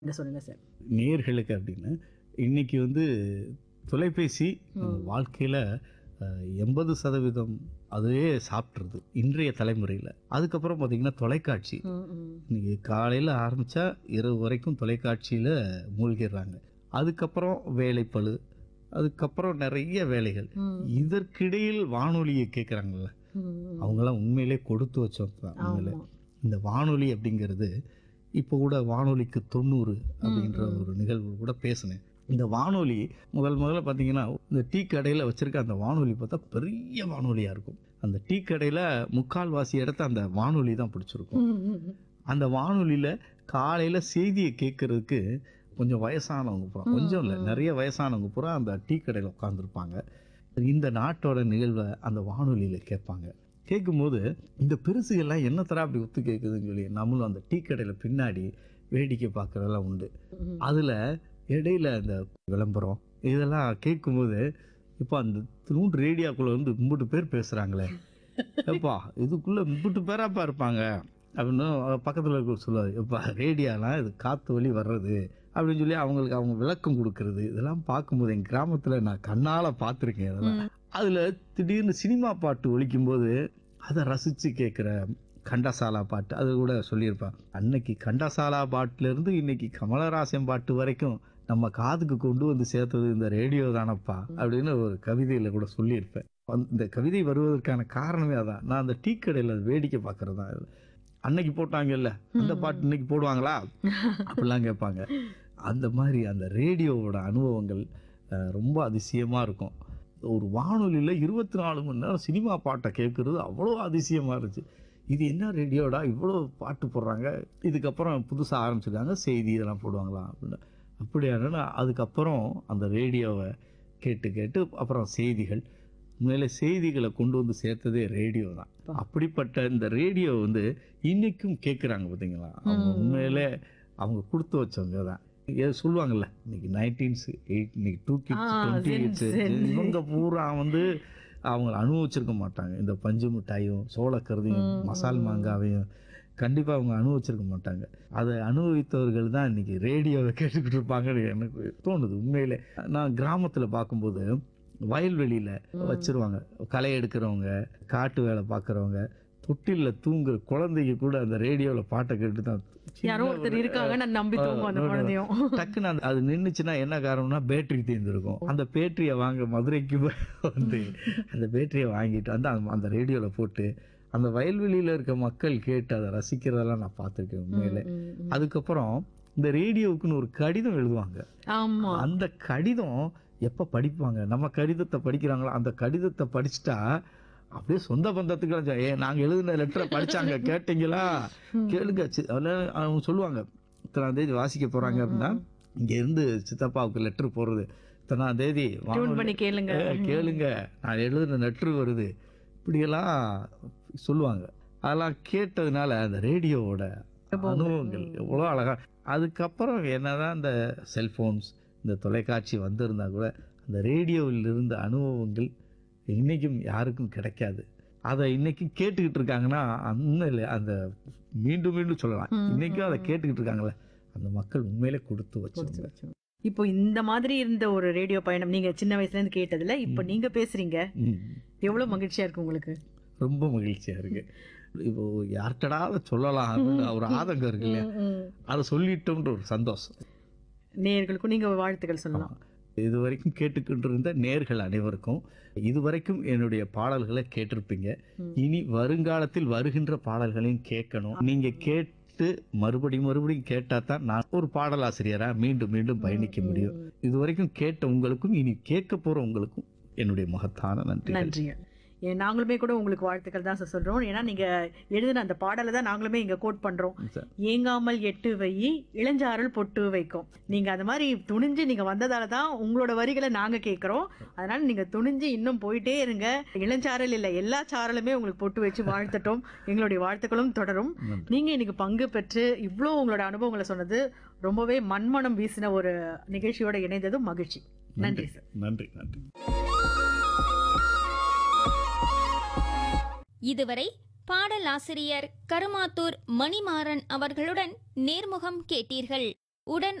என்ன சொல்லுங்க சார் நேர்களுக்கு அப்படின்னு இன்னைக்கு வந்து தொலைபேசி நம்ம வாழ்க்கையில் எண்பது சதவீதம் அதுவே சாப்பிட்றது இன்றைய தலைமுறையில் அதுக்கப்புறம் பார்த்தீங்கன்னா தொலைக்காட்சி இன்னைக்கு காலையில் ஆரம்பித்தா இரவு வரைக்கும் தொலைக்காட்சியில் மூழ்கிடுறாங்க அதுக்கப்புறம் வேலைப்பளு அதுக்கப்புறம் நிறைய வேலைகள் இதற்கிடையில் வானொலியை கேட்குறாங்கல்ல அவங்களாம் உண்மையிலே கொடுத்து வச்சவங்க தான் உண்மையிலே இந்த வானொலி அப்படிங்கிறது இப்போ கூட வானொலிக்கு தொண்ணூறு அப்படின்ற ஒரு நிகழ்வு கூட பேசினேன் இந்த வானொலி முதல் முதல்ல பார்த்தீங்கன்னா இந்த டீ கடையில் வச்சிருக்க அந்த வானொலி பார்த்தா பெரிய வானொலியாக இருக்கும் அந்த டீ கடையில் முக்கால்வாசி இடத்த அந்த வானொலி தான் பிடிச்சிருக்கும் அந்த வானொலியில் காலையில் செய்தியை கேட்கறதுக்கு கொஞ்சம் வயசானவங்க பூரா கொஞ்சம் இல்லை நிறைய வயசானவங்க பூரா அந்த டீ கடையில் உட்காந்துருப்பாங்க இந்த நாட்டோட நிகழ்வை அந்த வானொலியில் கேட்பாங்க கேட்கும்போது இந்த பெருசுகள்லாம் என்ன தர அப்படி ஒத்து கேட்குதுன்னு சொல்லி நம்மளும் அந்த டீ கடையில் பின்னாடி வேடிக்கை பார்க்குறதெல்லாம் உண்டு அதில் இடையில அந்த விளம்பரம் இதெல்லாம் கேட்கும்போது இப்போ அந்த திரும்ப ரேடியோக்குள்ளே வந்து இம்புட்டு பேர் பேசுகிறாங்களே எப்பா இதுக்குள்ளே இம்புட்டு பேராப்பா இருப்பாங்க அப்படின்னு பக்கத்தில் இருக்க சொல்லுவார் எப்பா ரேடியோலாம் இது காற்று வழி வர்றது அப்படின்னு சொல்லி அவங்களுக்கு அவங்க விளக்கம் கொடுக்கறது இதெல்லாம் பார்க்கும்போது எங்கள் கிராமத்தில் நான் கண்ணால் பார்த்துருக்கேன் இதெல்லாம் அதில் திடீர்னு சினிமா பாட்டு ஒழிக்கும்போது அதை ரசித்து கேட்குற கண்டசாலா பாட்டு அது கூட சொல்லியிருப்பேன் அன்னைக்கு கண்டசாலா பாட்டுலேருந்து இன்னைக்கு கமலஹாசன் பாட்டு வரைக்கும் நம்ம காதுக்கு கொண்டு வந்து சேர்த்தது இந்த ரேடியோ தானப்பா அப்படின்னு ஒரு கவிதையில் கூட சொல்லியிருப்பேன் அந்த- இந்த கவிதை வருவதற்கான காரணமே அதான் நான் அந்த டீ கடையில் வேடிக்கை பார்க்கறது தான் இது. அன்னைக்கு போட்டாங்கல்ல அந்த பாட்டு இன்னைக்கு போடுவாங்களா அப்படிலாம் கேட்பாங்க அந்த மாதிரி அந்த ரேடியோவோட அனுபவங்கள் அஹ், ரொம்ப அதிசயமாக இருக்கும் ஒரு வானொலியில் இருபத்தி நாலு மணி நேரம் சினிமா பாட்டை கேட்குறது அவ்வளோ அதிசயமாக இருந்துச்சு இது என்ன ரேடியோடா இவ்வளோ பாட்டு போடுறாங்க இதுக்கப்புறம் புதுசாக ஆரம்பிச்சிருக்காங்க செய்தி இதெல்லாம் போடுவாங்களா அப்படின்னு அப்படியான அதுக்கப்புறம் அந்த ரேடியோவை கேட்டு கேட்டு அப்புறம் செய்திகள் உண்மையில செய்திகளை கொண்டு வந்து சேர்த்ததே ரேடியோ தான் அப்படிப்பட்ட இந்த ரேடியோ வந்து இன்னைக்கும் கேட்குறாங்க பார்த்தீங்களா அவங்க உண்மையிலே அவங்க கொடுத்து வச்சவங்க தான் ஏதோ சொல்லுவாங்கல்ல இன்னைக்கு நைன்டீன்ஸ் எயிட் இன்னைக்கு டூ கிட்ஸ் ஆ, டுவெண்ட்டி Gen எயிட்ஸ் Z. இவங்க பூரா வந்து அவங்க அனுபவிச்சிருக்க மாட்டாங்க இந்த பஞ்சு மிட்டாயும் சோளக்கருதையும் மசால் மாங்காவையும் கண்டிப்பாக அவங்க அனுபவிச்சிருக்க மாட்டாங்க அதை அனுபவித்தவர்கள் தான் இன்னைக்கு ரேடியோவை கேட்டுக்கிட்டு இருப்பாங்கன்னு எனக்கு தோணுது உண்மையிலே நான் கிராமத்தில் பார்க்கும்போது வயல்வெளியில் வச்சிருவாங்க களை எடுக்கிறவங்க காட்டு வேலை பார்க்குறவங்க தொட்டிலில் தூங்குற குழந்தைங்க கூட அந்த ரேடியோவில் பாட்டை கேட்டு தான் யாரோ ஒருத்தர் இருக்காங்க நான் நம்பி தூங்கும் அந்த குழந்தையும் டக்குன்னு அந்த அது நின்றுச்சுன்னா என்ன காரணம்னா பேட்டரி தீர்ந்துருக்கும் அந்த பேட்டரியை வாங்க மதுரைக்கு வந்து அந்த பேட்டரியை வாங்கிட்டு வந்து அந்த அந்த ரேடியோவில் போட்டு அந்த வயல்வெளியில் இருக்க மக்கள் கேட்டு அதை ரசிக்கிறதெல்லாம் நான் பார்த்துருக்கேன் உண்மையிலே அதுக்கப்புறம் இந்த ரேடியோவுக்குன்னு ஒரு கடிதம் எழுதுவாங்க ஆமா அந்த கடிதம் எப்போ படிப்பாங்க நம்ம கடிதத்தை படிக்கிறாங்களோ அந்த கடிதத்தை படிச்சுட்டா அப்படியே சொந்த பந்தத்துக்கு ஏ நாங்கள் எழுதின லெட்டரை படிச்சாங்க கேட்டீங்களா கேளுங்க சி- அதுல அவங்க சொல்லுவாங்க இத்தனாம் தேதி வாசிக்க போறாங்க அப்படின்னா இங்க இருந்து சித்தப்பாவுக்கு லெட்டர் போடுறது இத்தனாம் தேதி டியூன் வானொலி- பண்ணி கேளுங்க ஏ, கேளுங்க நான் எழுதின லெட்டர் வருது இப்படியெல்லாம் சொல்லுவாங்க அதெல்லாம் கேட்டதுனால அந்த ரேடியோவோட அனுபவங்கள் எவ்வளோ அழகா அதுக்கப்புறம் என்னதான் இந்த செல்போன்ஸ் இந்த தொலைக்காட்சி வந்திருந்தா கூட அந்த ரேடியோவில் இருந்த அனுபவங்கள் இன்னைக்கும் யாருக்கும் கிடைக்காது அதை இன்னைக்கும் கேட்டுக்கிட்டு இருக்காங்கன்னா அந்த அந்த மீண்டும் மீண்டும் சொல்லலாம் இன்னைக்கும் அதை கேட்டுக்கிட்டு இருக்காங்களே அந்த மக்கள் உண்மையிலே கொடுத்து வச்சு இப்போ இந்த மாதிரி இருந்த ஒரு ரேடியோ பயணம் நீங்க சின்ன வயசுல இருந்து கேட்டதுல இப்போ நீங்க பேசுறீங்க எவ்வளவு மகிழ்ச்சியா இருக்கு உங்களுக்கு ரொம்ப மகிழ்ச்சியா இருக்கு இப்போ யார்கிட்டடா அதை சொல்லலாம் அப்படின்னு ஒரு ஆதங்கம் இருக்கு இல்லையா அதை சொல்லிட்டோம்ன்ற ஒரு சந்தோஷம் நேயர்களுக்கும் நீங்க வாழ்த்துக்கள் சொல்லலாம் இது வரைக்கும் கேட்டுக்கிட்டு இருந்த நேர்கள் அனைவருக்கும் இதுவரைக்கும் என்னுடைய பாடல்களை கேட்டிருப்பீங்க இனி வருங்காலத்தில் வருகின்ற பாடல்களையும் கேட்கணும் நீங்க கேட்டு மறுபடியும் மறுபடியும் கேட்டா தான் நான் ஒரு பாடலாசிரியரா மீண்டும் மீண்டும் பயணிக்க முடியும் இது வரைக்கும் கேட்ட உங்களுக்கும் இனி கேட்க போற உங்களுக்கும் என்னுடைய மகத்தான நன்றி நன்றிங்க ஏன் நாங்களுமே கூட உங்களுக்கு வாழ்த்துக்கள் தான் சார் சொல்றோம் ஏன்னா நீங்க எழுதின அந்த பாடலை தான் நாங்களுமே இங்க கோட் பண்றோம் சார். ஏங்காமல் எட்டு வை இளஞ்சாரல் பொட்டு வைக்கும் நீங்க அந்த மாதிரி துணிஞ்சு நீங்க வந்ததால தான் உங்களோட வரிகளை நாங்க கேட்கறோம் அதனால நீங்க துணிஞ்சு இன்னும் போயிட்டே இருங்க இளஞ்சாரல் இல்ல எல்லா சாரலுமே உங்களுக்கு பொட்டு வச்சு வாழ்த்தட்டும் எங்களுடைய வாழ்த்துக்களும் தொடரும் நீங்க இன்னைக்கு பங்கு பெற்று இவ்வளோ உங்களோட அனுபவங்களை சொன்னது ரொம்பவே மண்மனம் வீசின ஒரு நிகழ்ச்சியோட இணைந்ததும் மகிழ்ச்சி நன்றி சார் நன்றி நன்றி இதுவரை பாடலாசிரியர் கருமாத்தூர் மணிமாறன் அவர்களுடன் நேர்முகம் கேட்டீர்கள் உடன்